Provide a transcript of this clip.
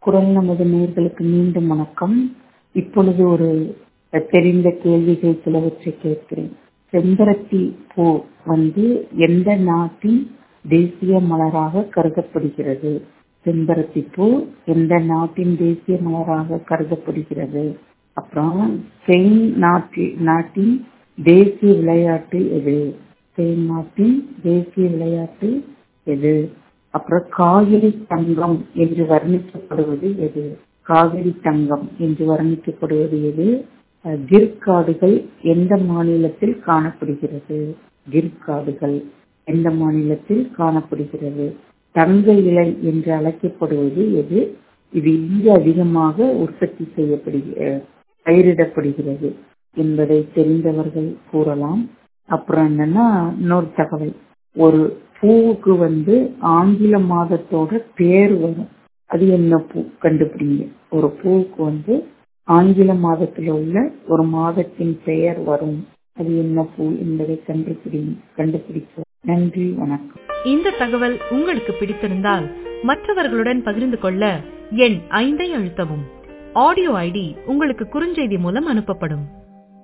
குரல் நமது நேர்களுக்கு மீண்டும் வணக்கம் இப்பொழுது ஒரு தெரிந்த கேள்விகள் சிலவற்றை கேட்கிறேன் செம்பருத்தி பூ வந்து எந்த நாட்டின் தேசிய மலராக கருதப்படுகிறது செம்பருத்தி பூ எந்த நாட்டின் தேசிய மலராக கருதப்படுகிறது அப்புறம் ஸ்பெயின் நாட்டி நாட்டின் தேசிய விளையாட்டு எது ஸ்பெயின் நாட்டின் தேசிய விளையாட்டு எது அப்புறம் காவிரி தங்கம் என்று வர்ணிக்கப்படுவது எது காவிரி தங்கம் என்று வர்ணிக்கப்படுவது எது கிர்காடுகள் எந்த மாநிலத்தில் காணப்படுகிறது கிர்காடுகள் எந்த மாநிலத்தில் காணப்படுகிறது தங்க இலை என்று அழைக்கப்படுவது எது இது இங்கு அதிகமாக உற்பத்தி செய்யப்படுகிற பயிரிடப்படுகிறது என்பதை தெரிந்தவர்கள் கூறலாம் அப்புறம் என்னன்னா இன்னொரு தகவல் ஒரு பூவுக்கு வந்து ஆங்கில மாதத்தோட பேர் வரும் அது என்ன பூ கண்டுபிடிங்க ஒரு பூவுக்கு வந்து ஆங்கில மாதத்துல உள்ள ஒரு மாதத்தின் பெயர் வரும் அது என்ன பூ என்பதை கண்டுபிடி கண்டுபிடிக்க நன்றி வணக்கம் இந்த தகவல் உங்களுக்கு பிடித்திருந்தால் மற்றவர்களுடன் பகிர்ந்து கொள்ள எண் ஐந்தை அழுத்தவும் ஆடியோ ஐடி உங்களுக்கு குறுஞ்செய்தி மூலம் அனுப்பப்படும்